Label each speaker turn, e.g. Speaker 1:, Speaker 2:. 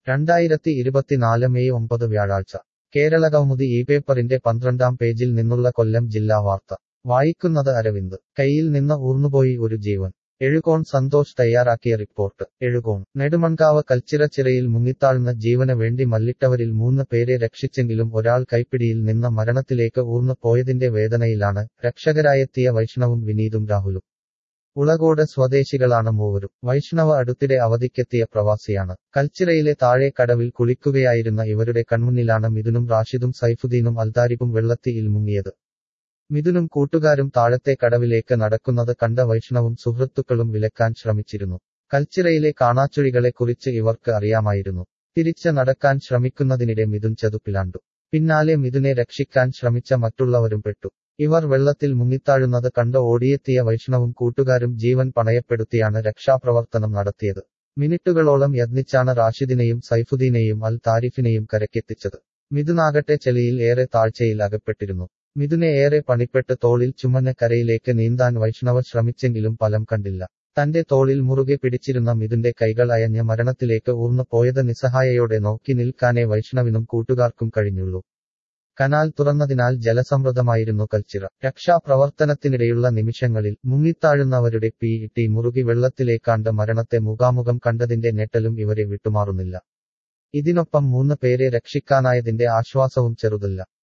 Speaker 1: രണ്ടായിരത്തി ഇരുപത്തിനാല് മെയ് ഒമ്പത് വ്യാഴാഴ്ച കേരളകൗമുദി ഈ പേപ്പറിന്റെ പന്ത്രണ്ടാം പേജിൽ നിന്നുള്ള കൊല്ലം ജില്ലാ വാർത്ത വായിക്കുന്നത് അരവിന്ദ് കയ്യിൽ നിന്ന് ഊർന്നുപോയി ഒരു ജീവൻ എഴുകോൺ സന്തോഷ് തയ്യാറാക്കിയ റിപ്പോർട്ട് എഴുകോൺ നെടുമൺകാവ് കൽച്ചിറച്ചിറയിൽ മുങ്ങിത്താഴ്ന്ന ജീവന് വേണ്ടി മല്ലിട്ടവരിൽ മൂന്ന് പേരെ രക്ഷിച്ചെങ്കിലും ഒരാൾ കൈപ്പിടിയിൽ നിന്ന് മരണത്തിലേക്ക് ഊർന്നു പോയതിന്റെ വേദനയിലാണ് രക്ഷകരായെത്തിയ വൈഷ്ണവും വിനീതും രാഹുലും ഉളകോട് സ്വദേശികളാണ് മൂവരും വൈഷ്ണവ അടുത്തിടെ അവധിക്കെത്തിയ പ്രവാസിയാണ് കൽച്ചിറയിലെ താഴെ കടവിൽ കുളിക്കുകയായിരുന്ന ഇവരുടെ കൺമുന്നിലാണ് മിഥുനും റാഷിദും സൈഫുദ്ദീനും അൽതാരിബും വെള്ളത്തിയിൽ മുങ്ങിയത് മിഥുനും കൂട്ടുകാരും താഴത്തെ കടവിലേക്ക് നടക്കുന്നത് കണ്ട വൈഷ്ണവും സുഹൃത്തുക്കളും വിലക്കാൻ ശ്രമിച്ചിരുന്നു കൽച്ചിറയിലെ കാണാച്ചുഴികളെക്കുറിച്ച് ഇവർക്ക് അറിയാമായിരുന്നു തിരിച്ച് നടക്കാൻ ശ്രമിക്കുന്നതിനിടെ മിഥുൻ ചതുപ്പിലാണ്ടു പിന്നാലെ മിഥുനെ രക്ഷിക്കാൻ ശ്രമിച്ച മറ്റുള്ളവരും പെട്ടു ഇവർ വെള്ളത്തിൽ മുങ്ങിത്താഴുന്നത് കണ്ട് ഓടിയെത്തിയ വൈഷ്ണവും കൂട്ടുകാരും ജീവൻ പണയപ്പെടുത്തിയാണ് രക്ഷാപ്രവർത്തനം നടത്തിയത് മിനിറ്റുകളോളം യത്നിച്ചാണ് റാഷിദിനെയും സൈഫുദ്ദീനെയും അൽ താരിഫിനെയും കരക്കെത്തിച്ചത് മിഥുനാകട്ടെ ചെളിയിൽ ഏറെ താഴ്ചയിൽ അകപ്പെട്ടിരുന്നു മിഥുനെ ഏറെ പണിപ്പെട്ട് തോളിൽ ചുമന്ന കരയിലേക്ക് നീന്താൻ വൈഷ്ണവ ശ്രമിച്ചെങ്കിലും ഫലം കണ്ടില്ല തന്റെ തോളിൽ മുറുകെ പിടിച്ചിരുന്ന മിഥുന്റെ കൈകൾ അയഞ്ഞ് മരണത്തിലേക്ക് ഊർന്നു പോയത് നിസ്സഹായയോടെ നോക്കി നിൽക്കാനേ വൈഷ്ണവിനും കൂട്ടുകാർക്കും കഴിഞ്ഞുള്ളൂ കനാൽ തുറന്നതിനാൽ ജലസമൃദ്ധമായിരുന്നു കൽച്ചിറ രക്ഷാപ്രവർത്തനത്തിനിടെയുള്ള നിമിഷങ്ങളിൽ മുങ്ങിത്താഴുന്നവരുടെ പി ടി മുറുകി വെള്ളത്തിലേക്കാണ്ട് മരണത്തെ മുഖാമുഖം കണ്ടതിന്റെ ഞെട്ടലും ഇവരെ വിട്ടുമാറുന്നില്ല ഇതിനൊപ്പം മൂന്ന് പേരെ രക്ഷിക്കാനായതിന്റെ ആശ്വാസവും ചെറുതല്ല